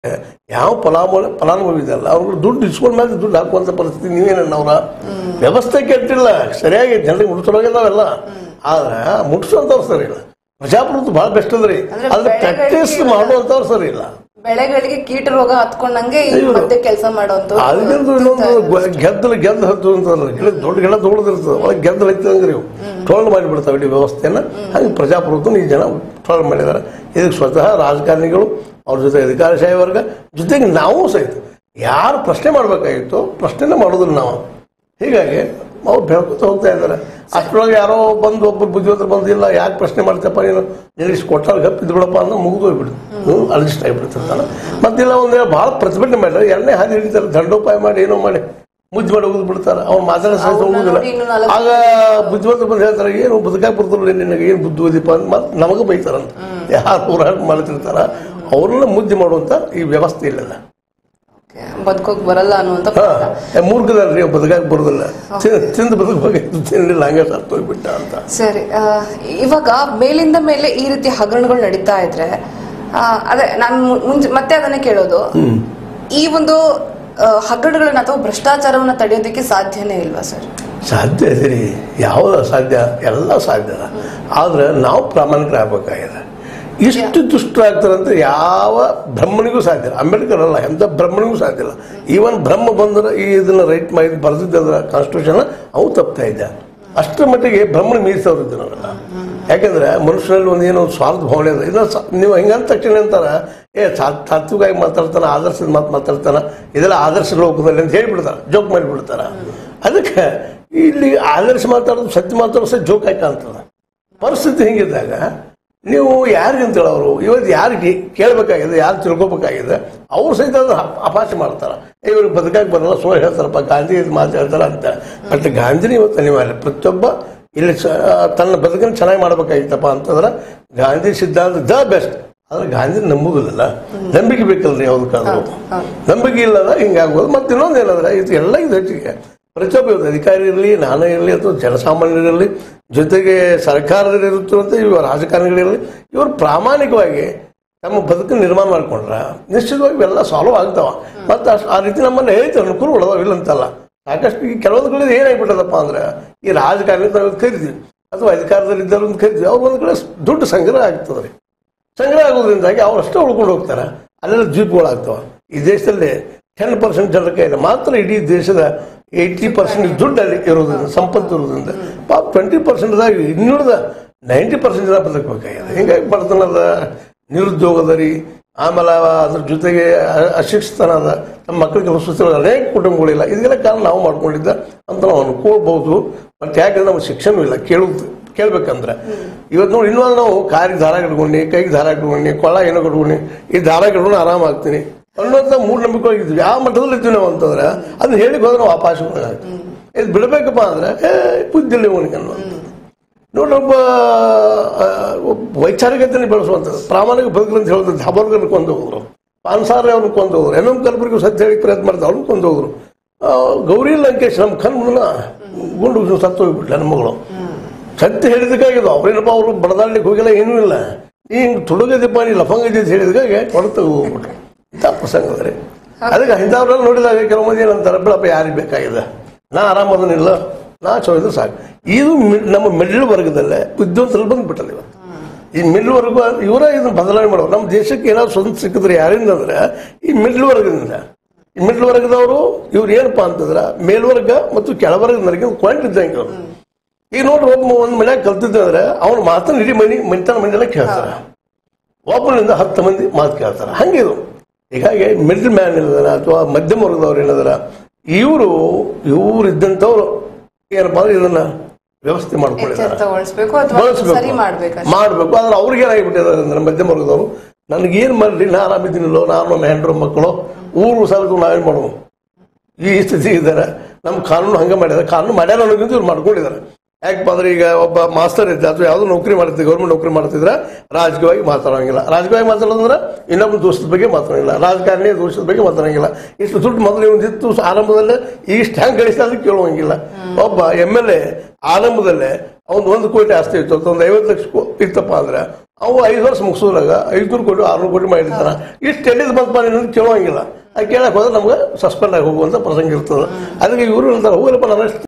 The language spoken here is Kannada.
ಯಾವ ಫಲಾನುಭವಿ ಫಲಾನುಭವಿ ಇದೆಯಲ್ಲ ಅವ್ರಿಗೆ ದುಡ್ಡು ಇಸ್ಕೊಂಡ್ ಮೇಲೆ ದುಡ್ಡು ಹಾಕುವಂತ ಪರಿಸ್ಥಿತಿ ನೀವೇನವ್ರ ವ್ಯವಸ್ಥೆ ಕೆಟ್ಟಿಲ್ಲ ಸರಿಯಾಗಿ ಜನರಿಗೆ ಮುಟ್ಸೋಗಿದಾವೆಲ್ಲ ಆದ್ರೆ ಮುಟ್ಸೋಂಥವ್ರು ಸರಿ ಇಲ್ಲ ಪ್ರಜಾಪ್ರಭುತ್ವ ಬಹಳ ಬೆಸ್ಟ್ ಅದ್ರಿ ಅಂದ್ರೆ ಅದ್ರ ಬೆಳೆಗಳಿಗೆ ಪ್ರಾಕ್ಟೀಸ್ ಮಾಡುವಂಥವ್ರು ಸರಿ ಇಲ್ಲ ಬೆಳೆಗಳಿಗೆ ಕೀಟ ರೋಗ ಹತ್ಕೊಂಡಂಗೆ ಈ ಇವ್ರು- ಮತ್ತೆ ಕೆಲಸ ಮಾಡೋಂತ ಅದಕ್ಕಿಂತ ಇನ್ನೊಂದು ಗ- ಗೆದ್ದಲು ಗೆದ್ದು ಹತ್ತು ಅಂತಂದ್ರೆ ಗಿಡ ದೊಡ್ಡ ಗಿಡ ದೊಡ್ಡದಿರ್ತದೆ ಒಳಗೆ ಗೆದ್ದಲು ಹತ್ತಿದಂಗ್ರಿ ಇವು ಟೋಲ್ ಮಾಡಿಬಿಡ್ತಾವೆ ಇಡೀ ವ್ಯವಸ್ಥೆಯನ್ನ ಹಾಗೆ ಪ್ರಜಾಪ್ರಭುತ್ವ ಈ ಜನ ಟೋಲ್ ಮಾಡಿದ್ದಾರೆ ಇದಕ್ಕೆ ಸ್ವತಃ ರಾಜಕಾರಣಿಗಳು ಅವ್ರ ಜೊತೆ ಅಧಿಕಾರಶಾಹಿ ವರ್ಗ ಜೊತೆಗೆ ನಾವು ಸಹಿತ ಯಾರು ಪ್ರಶ್ನೆ ಮಾಡಬೇಕಾಗಿತ್ತು ಪ್ರಶ್ನೆನೇ ಮಾಡೋದಿಲ್ಲ ನಾವು ಹೀಗಾಗಿ ಅವ್ರು ಬೆಳ್ಕೊತ ಹೋಗ್ತಾ ಇದ್ದಾರೆ ಅಷ್ಟರೊಳಗೆ ಯಾರೋ ಬಂದು ಒಬ್ಬರು ಬುದ್ಧಿವಂತರು ಬಂದಿಲ್ಲ ಯಾಕೆ ಪ್ರಶ್ನೆ ಮಾಡ್ತಪ್ಪ ನೀನು ನಿಲ್ಲಿಸಿ ಕೊಟ್ಟಾರ ಗಪ್ಪಿದ್ದು ಬಿಡಪ್ಪ ಅನ್ನೋ ಮುಗಿದು ಹೋಗ್ಬಿಡು ಹ್ಞೂ ಅಡ್ಜಸ್ಟ್ ಆಗಿಬಿಡ್ತಿರ್ತಾನೆ ಮತ್ತಿಲ್ಲ ಒಂದು ಭಾಳ ಪ್ರತಿಭಟನೆ ಮಾಡ್ತಾರೆ ಎರಡನೇ ಹಾದಿ ಹಿಡಿತಾರೆ ದಂಡೋಪಾಯ ಮಾಡಿ ಏನೋ ಮಾಡಿ ಮುದ್ದು ಮಾಡಿ ಹೋಗುದು ಬಿಡ್ತಾರೆ ಅವ್ನು ಮಾತಾಡೋ ಸಹಿತ ಅವ್ರನ್ನ ಹೋಗುದಿಲ್ಲ ನೋಡಿ ಇನ್ನು ನಾಲ್ಕು ಆಗ ಬುದ್ಧಿವಂತರು ಬಂದು ಹೇಳ್ತಾರೆ ಏನು ಬದುಕಾಕ್ ಬರ್ತಿಲ್ಲ ನಿನಗೆ ಏನು ಬುದ್ಧಿ ಓದಿಪ್ಪ ಅಂತ ಮತ್ತೆ ನಮಗೆ ಬೈತಾರಂತ ಯಾರು ಹೋರಾಟ ಮಾಡ್ತಿರ್ತಾರ ಅವ್ರನ್ನ ಮುದ್ದೆ ಮಾಡುವಂತ ಈ ವ್ಯವಸ್ಥೆ ಇಲ್ಲ ಬದುಕೋಕ್ ಬರಲ್ಲ ಅನ್ನುವಂತ ಹಾ ಮೂರ್ಖದಲ್ರಿ ಬದುಕಾಕ್ ಬರೋದಿಲ್ಲ ತಿಂದು ತಿಂದು ಬದುಕಬೇಕಾಯ್ತು ತಿನ್ನಲಿಲ್ಲ ಹಂಗೆ ಸತ್ತು ಹೋಗ್ಬಿಟ್ಟ ಅಂತ ಸರಿ ಆ, ಇವಾಗ ಮೇಲಿಂದ ಮೇಲೆ ಈ ರೀತಿ ಹಗರಣಗಳು ನಡೀತಾ ಇದ್ರೆ ಆ, ಅದೇ ನಾನು ಮುಂಚೆ ಮತ್ತೆ ಅದನ್ನೇ ಕೇಳೋದು ಈ ಒಂದು ಆ, ಹಗರಣಗಳನ್ನ ಅಥವಾ ಭ್ರಷ್ಟಾಚಾರವನ್ನ ತಡೆಯೋದಕ್ಕೆ ಸಾಧ್ಯನೇ ಇಲ್ವಾ ಸರ್ ಸಾಧ್ಯ ಇದೆ ರೀ ಯಾವುದು ಸಾಧ್ಯ ಎಲ್ಲ ಸಾಧ್ಯ ಆದ್ರೆ ನಾವು ಪ್ರಾಮಾಣಿಕರಾಗಬೇಕಾಗಿದೆ ಇಷ್ಟು ದುಷ್ಟರಾಗ್ತಾರಂತ ಯಾವ ಬ್ರಹ್ಮನಿಗೂ ಸಾಧ್ಯ ಇಲ್ಲ ಅಂಬೇಡ್ಕರ್ ಅಲ್ಲ ಎಂಥ ಬ್ರಹ್ಮನಿಗೂ ಸಾಧ್ಯ ಇಲ್ಲ ಈವನ್ ಬ್ರಹ್ಮ ಬಂದ್ರೆ ಈ ಇದನ್ನ ರೈಟ್ ಮಾಡಿ ಬರೆದಿದ್ದ ಕಾನ್ಸ್ಟಿಟ್ಯೂಷನ್ ಅವು ತಪ್ತಾ ಇದ್ದ ಅಷ್ಟರ ಮಟ್ಟಿಗೆ ಬ್ರಹ್ಮನ ಮೀರಿಸೋರು ಇದ್ದನಲ್ಲ ಯಾಕಂದ್ರೆ ಮನುಷ್ಯನಲ್ಲಿ ಒಂದು ಏನೋ ಒಂದು ಸ್ವಾರ್ಥ ಭಾವನೆ ಇದೆ ಇದನ್ನ ಸ- ನೀವು ಹಿಂಗಂತ ತಕ್ಷಣ ಅಂತಾರ ಏ ಸಾ- ತಾತ್ವಿಕವಾಗಿ ಮಾತಾಡ್ತಾನ ಆದರ್ಶದ ಮಾತು ಮಾತಾಡ್ತಾನ ಇದೆಲ್ಲ ಆದರ್ಶ ಲೋಕದಲ್ಲಿ ಅಂತ ಹೇಳ್ಬಿಡ್ತಾರ ಜೋಕ್ ಮಾಡಿಬಿಡ್ತಾರ ಅದಕ್ಕೆ ಇಲ್ಲಿ ಆದರ್ಶ ಮಾತಾಡೋದು ಸತ್ಯ ಮಾತಾಡೋದು ಸಹ ಜೋಕ್ ಆಯ್ತಾ ಅಂತದ ಪರಿಸ್ಥಿತಿ ಹಿಂಗಿದ್ದಾಗ ನೀವು ಯಾರಿಗೆ ಅಂತೇಳಿ ಅವರು ಇವತ್ತು ಯಾರಿಗೆ ಕೇಳಬೇಕಾಗಿದೆ ಯಾರು ತಿಳ್ಕೊಬೇಕಾಗಿದೆ ಅವ್ರು ಸಹಿತ ಅದನ್ನ ಅಪ- ಅಪಾಸ್ಯ ಮಾಡ್ತಾರೆ ಇವರು ಬದುಕಾಗಿ ಬರಲ್ಲ ಸುಳ್ಳು ಹೇಳ್ತಾರಪ್ಪ ಗಾಂಧಿ ಇದು ಮಾತು ಹೇಳ್ತಾರ ಅಂತ ಬಟ್ ಗಾಂಧಿನಿ ಇವತ್ತು ಅನಿವಾರ್ಯ ಪ್ರತಿಯೊಬ್ಬ ಇಲ್ಲಿ ಸ- ತನ್ನ ಬದುಕನ್ನು ಚೆನ್ನಾಗಿ ಮಾಡ್ಬೇಕಾಗಿತ್ತಪ್ಪ ಅಂತಂದ್ರೆ ಗಾಂಧಿ ಸಿದ್ಧಾಂತ ದ ಬೆಸ್ಟ್ ಆದ್ರೆ ಗಾಂಧಿ ನಂಬುದಿಲ್ಲ ನಂಬಿಕೆ ಬೇಕಲ್ರಿ ಯಾವ್ದಕ್ಕಾದ್ರೂ ನಂಬಿಕೆ ಇಲ್ಲದ ಹಿಂಗಾಗ್ಬೋದು ಮತ್ತೆ ಇನ್ನೊಂದು ಏನಂದ್ರೆ ಇದು ಎಲ್ಲ ಇದು ಹೆಚ್ಚಿಗೆ ಪ್ರತಿಯೊಬ್ಬ ಇವತ್ತು ಅಧಿಕಾರಿ ಇರಲಿ ನಾನೇ ಇರಲಿ ಅಥವಾ ಜನಸಾಮಾನ್ಯರಿರಲಿ ಜೊತೆಗೆ ಸರ್ಕಾರದಲ್ಲಿರುತ್ತಿರುವಂಥ ಇವ ರಾಜಕಾರಣಿಗಳಿರಲಿ ಇವರು ಪ್ರಾಮಾಣಿಕವಾಗಿ ನಮ್ಮ ಬದುಕನ್ನು ನಿರ್ಮಾಣ ಮಾಡ್ಕೊಂಡ್ರ ನಿಶ್ಚಿತವಾಗಿ ಇವೆಲ್ಲ ಸಾಲ್ವ್ ಆಗ್ತಾವ ಮತ್ತು ಅಷ್ಟು ಆ ರೀತಿ ನಮ್ಮಲ್ಲಿ ಐತೆ ಅನುಕೂಲಗಳು ಅದಾವ ಇಲ್ಲ ಅಂತಲ್ಲ ಸಾಕಷ್ಟು ಈ ಕೆಲವೊಂದು ಕಡೆ ಏನಾಗ್ಬಿಟ್ಟದಪ್ಪ ಅಂದ್ರೆ ಈ ರಾಜಕಾರಣಿ ನಾವು ಕರಿತೀವಿ ಅಥವಾ ಅಧಿಕಾರದಲ್ಲಿ ಇದ್ದವ್ರು ಅಂತ ಕರಿತೀವಿ ಅವ್ರು ಒಂದು ಕಡೆ ದುಡ್ಡು ಸಂಗ್ರಹ ಆಗ್ತದೆ ರೀ ಸಂಗ್ರಹ ಆಗೋದ್ರಿಂದಾಗಿ ಅವ್ರು ಅಷ್ಟೇ ಉಳ್ಕೊಂಡು ಹೋಗ್ತಾರೆ ಅಲ್ಲೆಲ್ಲ ದ್ವೀಪಗಳಾಗ್ತವ ಈ ದೇಶದಲ್ಲಿ ಟೆನ್ ಪರ್ಸೆಂಟ್ ಜನರ ಕೈಯಲ್ಲಿ ಮಾತ್ರ ಇಡೀ ದೇಶದ ಏಯ್ಟಿ ಪರ್ಸೆಂಟ್ ದುಡ್ಡು ಅಲ್ಲಿ ಇರೋದ್ರಿಂದ ಸಂಪತ್ತು ಇರೋದ್ರಿಂದ ಪಾಪ ಟ್ವೆಂಟಿ ಪರ್ಸೆಂಟ್ದಾಗ ಇನ್ನುಳಿದ ನೈಂಟಿ ಪರ್ಸೆಂಟ್ ಜನ ಬದುಕಬೇಕಾಗಿದೆ ಹಿಂಗಾಗಿ ಬಡತನದ ನಿರುದ್ಯೋಗದ ರೀ ಆಮೇಲೆ ಅದ್ರ ಜೊತೆಗೆ ಅ- ಅಶಿಕ್ಷಿತನ ಅದ ನಮ್ಮ ಮಕ್ಕಳಿಗೆ ಸುಸ್ತಿರೋ ಅನೇಕ ಕುಟುಂಬಗಳಿಲ್ಲ ಇದೆಲ್ಲ ಕಾರಣ ನಾವು ಮಾಡ್ಕೊಂಡಿದ್ದ ಅಂತ ನಾವು ಅನ್ಕೋಬಹುದು ಬಟ್ ಯಾಕಂದ್ರೆ ನಮ್ಗೆ ಶಿಕ್ಷಣ ಇಲ್ಲ ಕೇಳುದು ಕೇಳ್ಬೇಕಂದ್ರೆ ಇವತ್ತು ನೋಡಿ ಇನ್ನೊಂದು ನಾವು ಕಾರಿಗೆ ದಾರ ಕಟ್ಕೊಂಡು ಕೈಗೆ ದಾರ ಕಟ್ಕೊಂಡು ಕೊಳ ಏನೋ ಕಟ್ಕೊಂಡು ಈ ದಾರ ಕಟ್ಕೊಂಡು ಆರಾಮ ಆಗ್ತೀನಿ ಅನ್ನೋಂಥ ಮೂಢನಂಬಿಕೆ ಹೋಗಿದ್ವಿ ಯಾವ ಮಟ್ಟದಲ್ಲಿ ಇದ್ವಿ ನಾವು ಅಂತಂದ್ರೆ ಅದನ್ನ ಹೇಳಿ ಹೋದ್ರೆ ನಾವು ಅಪಾಶ ಇದು ಬಿಡಬೇಕಪ್ಪ ಅಂದ್ರೆ ಏ ಬುದ್ಧಿಲ್ಲ ಇವನಿಗೆ ಅನ್ನುವಂಥದ್ದು ನೋಡಿ ಒಬ್ಬ ಆ, ಒಬ್ಬ ವೈಚಾರಿಕತೆಯನ್ನು ಬೆಳೆಸುವಂಥದ್ದು ಪ್ರಾಮಾಣಿಕ ಬದುಕು ಅಂತ ಹೇಳಿದ್ರೆ ಧಾಬರ್ಗನ್ನು ಕೊಂದು ಹೋದ್ರು ಪಾನ್ಸಾರೆ ಅವ್ರನ್ನ ಕೊಂದು ಹೋದ್ರು ಏನೋ ಕಲಬುರಗಿ ಸತ್ಯ ಹೇಳಿ ಪ್ರಯತ್ನ ಮಾಡ್ತಾರೆ ಅವ್ರನ್ನ ಕೊಂದು ಹೋದ್ರು ಆ, ಗೌರಿ ಲಂಕೇಶ್ ನಮ್ಮ ಕಣ್ ಮುಂದನ ಗುಂಡು ಸತ್ತು ಹೋಗ್ಬಿಟ್ಲ ನಮ್ಮ ಮಗಳು ಸತ್ಯ ಹೇಳಿದಕ್ಕಾಗಿದ್ದು ಅವ್ರೇನಪ್ಪ ಅವರು ಬಡದಾಡ್ಲಿಕ್ಕೆ ಹೋಗಿಲ್ಲ ಏನೂ ಇಲ್ಲ ನೀ ಹಿಂಗೆ ತುಡುಗದಪ್ಪ ನೀ ಲಫಂಗದಿ ಅಂತ ಹೇಳಿದಕ್ಕಾಗೆ ಹೊರತು ಹೋಗ್ಬಿಟ್ರು ಇಂಥ ಪ್ರಸಂಗ ಅದ ರೀ ಅದಕ್ಕೆ ಇಂಥವ್ರೆಲ್ಲ ನೋಡಿದಾಗ ಕೆಲವು ಮಂದಿ ಏನಂತಾರೆ ಬಿಡಪ್ಪ ಯಾರಿಗೆ ಬೇಕಾಗಿದೆ ನಾ ಆರಾಮದನಿಲ್ಲ ನಾ ಚಲೋ ಇದ್ರೆ ಸಾಕು ಇದು ಮಿ- ನಮ್ಮ ಮಿಡ್ಲ್ ವರ್ಗದಲ್ಲೇ ವಿದ್ವಂತರಲ್ಲಿ ಬಂದ್ಬಿಟ್ಟಲ್ಲ ಇವತ್ತು ಈ ಮಿಡ್ಲ್ ವರ್ಗ ಇವರೇ ಇದನ್ನ ಬದಲಾವಣೆ ಮಾಡೋರು ನಮ್ಮ ದೇಶಕ್ಕೆ ಏನಾದ್ರು ಸ್ವಂತ ಸಿಕ್ಕಿದ್ರೆ ಯಾರಿಂದ ಅಂದ್ರೆ ಈ ಮಿಡ್ಲ್ ವರ್ಗದಿಂದ ಈ ಮಿಡ್ಲ್ ವರ್ಗದವರು ಇವ್ರು ಏನಪ್ಪಾ ಅಂತಂದ್ರೆ ಮೇಲ್ವರ್ಗ ಮತ್ತು ಕೆಳವರ್ಗದವರಿಗೆ ಕ್ವಾಂಟ್ ಇದ್ದಂಗೆ ಅವ್ರು ಈಗ ನೋಡ್ರಿ ಒಬ್ಬ ಒಂದು ಮನ್ಯಾಗ ಕಲ್ತಿದ್ದಂದ್ರೆ ಅವ್ನು ಮಾತನ್ನ ಇಡೀ ಮನಿ ಮನಿತನ ಮಂದಿಯೆಲ್ಲ ಕೇಳ್ತಾರೆ ಒಬ್ಬನಿಂದ ಹತ್ತು ಮಂದಿ ಮಾತು ಕೇಳ್ತಾರೆ ಹಂಗಿದು ಹೀಗಾಗಿ ಮಿಡ್ಲ್ ಮ್ಯಾನ್ ಏನದಾರ ಅಥವಾ ಮಧ್ಯಮ ವರ್ಗದವ್ರು ಏನದಾರ ಇವರು ಇವ್ರು ಇದ್ದಂಥವ್ರು ಏನಪ್ಪ ಅಂದ್ರೆ ಇದನ್ನ ವ್ಯವಸ್ಥೆ ಮಾಡ್ಕೊಂಡಿದ್ದಾರೆ ಎಚ್ಚೆತ್ತಗೊಳಿಸ್ಬೇಕು ಅಥವಾ ಸರಿ ಮಾಡ್ಬೇಕು ಮಾಡಬೇಕು ಆದ್ರೆ ಅವ್ರಿಗೆ ಏನಾಗಿಬಿಟ್ಟಿದ್ದಾರೆ ಅಂದ್ರೆ ಮಧ್ಯಮ ವರ್ಗದವರು ನನಗೇನು ಮಾಡಲಿ ನಾ ಆರಾಮಿದ್ದೀನಿಲ್ಲೋ ನಾನು ನನ್ನ ಹೆಂಡರು ಮಕ್ಕಳು ಊರು ಸಾಲಕ್ಕೂ ನಾವೇನು ಮಾಡೋದು ಈ ಸ್ಥಿತಿ ಇದ್ದಾರೆ ನಮ್ಮ ಕಾನೂನು ಹಂಗೆ ಮಾಡಿದ್ದಾರೆ ಕಾನೂನು ಮಾಡ್ಯಾರ ಅನ್ನೋಕ್ಕಿಂತ ಇವ್ರು ಮಾಡ್ಕೊಂಡಿದ್ದಾರೆ ಯಾಕಪ್ಪ ಅಂದ್ರೆ ಈಗ ಒಬ್ಬ ಮಾಸ್ತರ್ ಇದ್ದ ಅಥವಾ ಯಾವುದೋ ನೌಕರಿ ಮಾಡ್ತಿದ್ದೆ ಗೌರ್ಮೆಂಟ್ ನೌಕರಿ ಮಾಡ್ತಿದ್ರೆ ರಾಜಕೀಯವಾಗಿ ಮಾತಾಡೋಂಗಿಲ್ಲ ರಾಜಕೀಯವಾಗಿ ಮಾತಾಡೋದಂದ್ರೆ ಇನ್ನೊಬ್ಬ ದೋಷದ ಬಗ್ಗೆ ಮಾತಾಡೋಂಗಿಲ್ಲ ರಾಜಕಾರಣಿ ದೋಷದ ಬಗ್ಗೆ ಮಾತಾಡೋಂಗಿಲ್ಲ ಇಷ್ಟು ದುಡ್ಡು ಮೊದಲು ಇವಂದಿತ್ತು ಆರಂಭದಲ್ಲೇ ಇಷ್ಟು ಹೆಂಗೆ ಗಳಿಸ್ತಾ ಅಂತ ಕೇಳುವಂಗಿಲ್ಲ ಒಬ್ಬ ಎಮ್ ಎಲ್ ಎ ಆರಂಭದಲ್ಲೇ ಅವ್ನು ಒಂದು ಕೋಟಿ ಆಸ್ತಿ ಇತ್ತು ಅಥವಾ ಒಂದು ಐವತ್ತು ಲಕ್ಷ ಕೋ- ಇತ್ತಪ್ಪ ಅಂದ್ರೆ ಅವು ಐದು ವರ್ಷ ಮುಗಿಸೋದ್ರಾಗ ಐದುನೂರು ಕೋಟಿ ಆರ್ನೂರು ಕೋಟಿ ಮಾಡಿರ್ತಾನ ಇಷ್ಟು ಎಲ್ಲಿದ್ ಬಂತ ಅನ್ನೋದು ಕೇಳೋಂಗಿಲ್ಲ ಅದು ಕೇಳಕ್ ಹೋದ್ರೆ ನಮ್ಗೆ ಸಸ್ಪೆಂಡ್ ಆಗಿ ಹೋಗುವಂತ ಪ್ರಸಂಗ ಇರ್ತದೆ ಅದಕ್ಕೆ ಇವರು ಹೇಳ್ತಾರೆ ಹೋಗಲಪ್ಪ ನಾನು